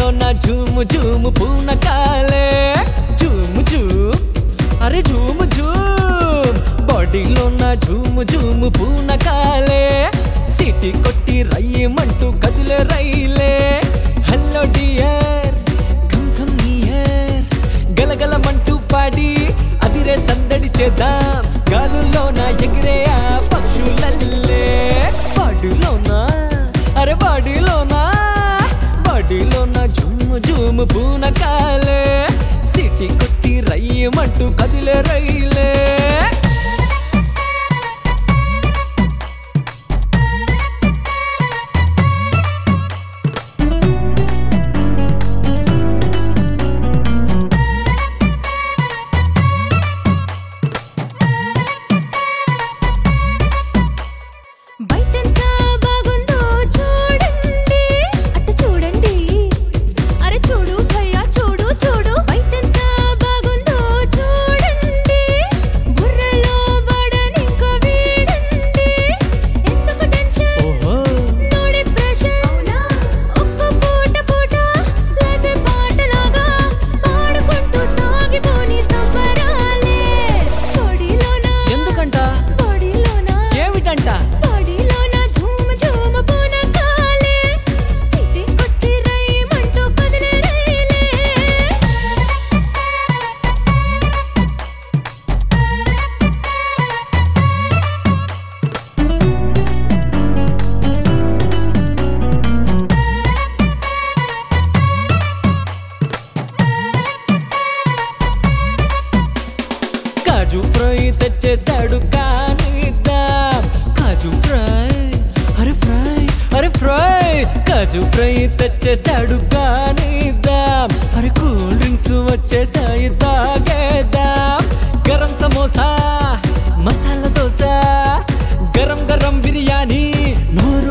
బాడీలో నా zoom zoom పూనకాలే జూము జూమ్ అరే జూము జూమ్ బాడీలో నా జూము జూము పూనకాలే సిటీ కొట్టి రయ్యమంటూ కదిలే రైలే hello dear come come near గలగలమంటూ పాడి అదిరే సందడి చేద్దాం గాలుల్లోన ఎగిరే ఆ పక్షులల్లే బాడీలోనా అరే బాడీలోనా బాడీలోన జూము జూము పూనకాలే సిటీ కొట్టి రయ్యమంటూ కదిలే రైలే బయటంతా బాగుందో చూడండి అటు చూడండి అరే చూడు భయ్యా చూడు చూడు బయటంతా బాగుందో చూడండి బుర్రలో బడనింక వీడండి ఎందుకు టెన్షన్ ఓహో నో డిప్రెషన్ అవునా ఒక్క పూట పూట లైఫ్ పాటలాగా పాడుకుంటూ సాగిపోని సంబరాలే బాడీలోన ఎందుకంట బాడీలోన ఏమిటంట బాడీలోన ఝూమ ఝూమ పూనకాలే సిటీ కొట్టి రైమంటూ కదిలే రైలే కాజు ఫ్రై తెచ్చేసాడు కానిద్దాం కాజు ఫ్రై అరే ఫ్రై అరే ఫ్రై కాజు ఫ్రై తెచ్చేసాడు కానిద్దాం అరే కూల్ డ్రింక్స్ వచ్చేసాయి తాగేద్దాం గరం సమోసా మసాలా దోశ గరం గరం బిర్యానీ నోరు